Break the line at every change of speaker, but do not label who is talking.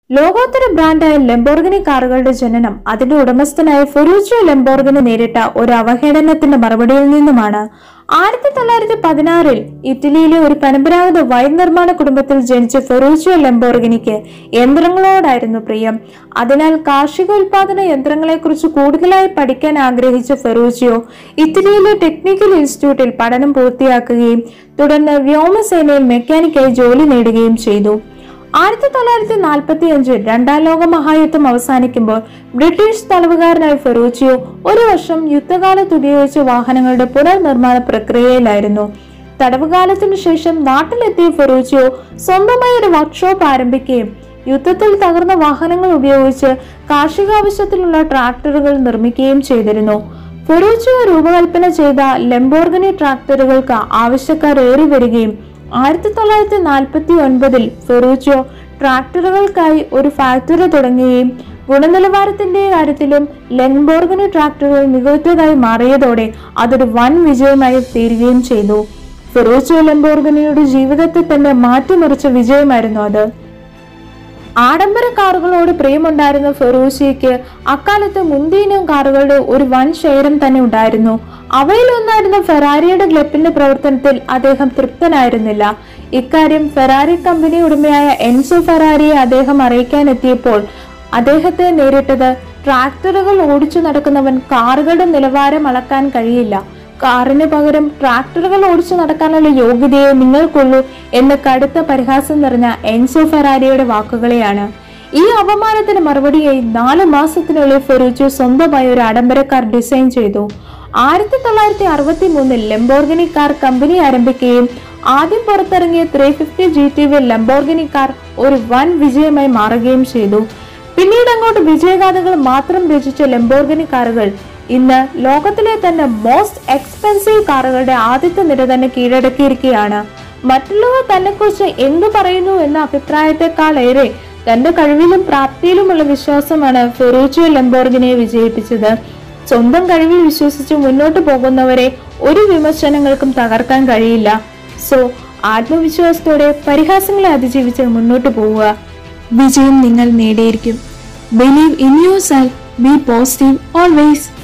ലോകോത്തര ബ്രാൻഡായ ലംബോർഗിനി കാറുകളുടെ ജനനം അതിന്റെ ഉടമസ്ഥനായ ഫെറൂച്ചിയോ ലംബോർഗിനി നേരിട്ട ഒരു അവഹേളനത്തിന്റെ മറുപടിയിൽ നിന്നുമാണ് ആയിരത്തി തൊള്ളായിരത്തി പതിനാറിൽ ഇറ്റലിയിലെ ഒരു പരമ്പരാഗത വൈൻ നിർമ്മാണ കുടുംബത്തിൽ ജനിച്ച ഫെറൂച്ചിയോ ലംബോർഗിനിക്ക് യന്ത്രങ്ങളോടായിരുന്നു പ്രിയം അതിനാൽ കാർഷിക ഉൽപാദന യന്ത്രങ്ങളെക്കുറിച്ച് കൂടുതലായി പഠിക്കാൻ ആഗ്രഹിച്ച ഫെറൂച്ചിയോ ഇറ്റലിയിലെ ടെക്നിക്കൽ ഇൻസ്റ്റിറ്റ്യൂട്ടിൽ പഠനം പൂർത്തിയാക്കുകയും തുടർന്ന് വ്യോമസേനയിൽ മെക്കാനിക്കായി ജോലി നേടുകയും ചെയ്തു ആയിരത്തി തൊള്ളായിരത്തി നാൽപ്പത്തി അഞ്ചിൽ രണ്ടാം ലോക മഹായുദ്ധം അവസാനിക്കുമ്പോൾ ബ്രിട്ടീഷ് തടവുകാരനായ ഫെറൂച്ചിയോ ഒരു വർഷം യുദ്ധകാലത്ത് ഉപയോഗിച്ച വാഹനങ്ങളുടെ പുനർനിർമ്മാണ പ്രക്രിയയിലായിരുന്നു തടവുകാലത്തിനു ശേഷം നാട്ടിലെത്തിയ ഫെറൂച്ചിയോ സ്വന്തമായി ഒരു വർക്ക്ഷോപ്പ് ആരംഭിക്കുകയും യുദ്ധത്തിൽ തകർന്ന വാഹനങ്ങൾ ഉപയോഗിച്ച് കാർഷിക ആവശ്യത്തിനുള്ള ട്രാക്ടറുകൾ നിർമ്മിക്കുകയും ചെയ്തിരുന്നു ഫെറൂച്ചിയോ രൂപകൽപ്പന ചെയ്ത ലംബോർഗനി ട്രാക്ടറുകൾക്ക് ആവശ്യക്കാർ ഏറി വരികയും ആയിരത്തി തൊള്ളായിരത്തി നാൽപ്പത്തി ഒൻപതിൽ ഫെറൂച്ചോ ട്രാക്ടറുകൾക്കായി ഒരു ഫാക്ടറി തുടങ്ങുകയും ഗുണനിലവാരത്തിന്റെ കാര്യത്തിലും ലെങ്ബോർഗിന് ട്രാക്ടറുകൾ മികവുറ്റതായി മാറിയതോടെ അതൊരു വൻ വിജയമായി തീരുകയും ചെയ്തു ഫെറൂച്ചോ ലെംബോർഗിനിയുടെ ജീവിതത്തെ തന്നെ മാറ്റിമറിച്ച വിജയമായിരുന്നു അത് ആഡംബര കാറുകളോട് പ്രിയമുണ്ടായിരുന്ന ഫെറൂസിയയ്ക്ക് അക്കാലത്ത് മുന്തിയിനം കാറുകളുടെ ഒരു വൻ ശേഖരം തന്നെ ഉണ്ടായിരുന്നു അവയിലൊന്നായിരുന്ന ഫെറാരിയുടെ ക്ലബിന്റെ പ്രവർത്തനത്തിൽ അദ്ദേഹം തൃപ്തനായിരുന്നില്ല ഇക്കാര്യം ഫെറാരി കമ്പനി ഉടമയായ എൻസോ ഫെറാരിയെ അദ്ദേഹം അറിയിക്കാനെത്തിയപ്പോൾ അദ്ദേഹത്തെ നേരിട്ടത് ട്രാക്ടറുകൾ ഓടിച്ചു നടക്കുന്നവൻ കാറുകളുടെ നിലവാരം അളക്കാൻ കഴിയില്ല കാറിന് പകരം ട്രാക്ടറുകൾ ഓടിച്ചു നടക്കാനുള്ള യോഗ്യതയെ നിങ്ങൾക്കുള്ളൂ എന്ന് കടുത്ത പരിഹാസം നിറഞ്ഞ എൻസോ ഫെറാരിയുടെ വാക്കുകളെയാണ് ഈ അപമാനത്തിന് മറുപടിയായി നാല് മാസത്തിനുള്ളിൽ ഫെറൂച്ചോ സ്വന്തമായി ഒരു ആഡംബര കാർ ഡിസൈൻ ചെയ്തു ആയിരത്തി തൊള്ളായിരത്തി അറുപത്തി മൂന്നിൽ ലംബോർഗിനി കാർ കമ്പനി ആരംഭിക്കുകയും ആദ്യം പുറത്തിറങ്ങിയ three fifty G T V Lamborghini car ഒരു വൻ വിജയമായി മാറുകയും ചെയ്തു പിന്നീട് അങ്ങോട്ട് വിജയഗാഥകൾ മാത്രം രചിച്ച ലംബോർഗിനി കാറുകൾ ഇന്ന് ലോകത്തിലെ തന്നെ മോസ്റ്റ് എക്സ്പെൻസീവ് കാറുകളുടെ ആദ്യത്തെ നിര തന്നെ കീഴടക്കിയിരിക്കുകയാണ് മറ്റുള്ളവർ തന്നെക്കുറിച്ച് എന്തു പറയുന്നു എന്ന അഭിപ്രായത്തെക്കാൾ ഏറെ തന്റെ കഴിവിലും പ്രാപ്തിയിലുമുള്ള വിശ്വാസമാണ് ഫെറൂച്ചിയോ ലംബോർഗിനെ വിജയിപ്പിച്ചത് സ്വന്തം കഴിവിൽ വിശ്വസിച്ച് മുന്നോട്ട് പോകുന്നവരെ ഒരു വിമർശനങ്ങൾക്കും തകർക്കാൻ കഴിയില്ല സോ ആത്മവിശ്വാസത്തോടെ പരിഹാസങ്ങളെ അതിജീവിച്ച് മുന്നോട്ട് പോവുക വിജയം നിങ്ങൾ നേടിയിരിക്കും believe in yourself be positive always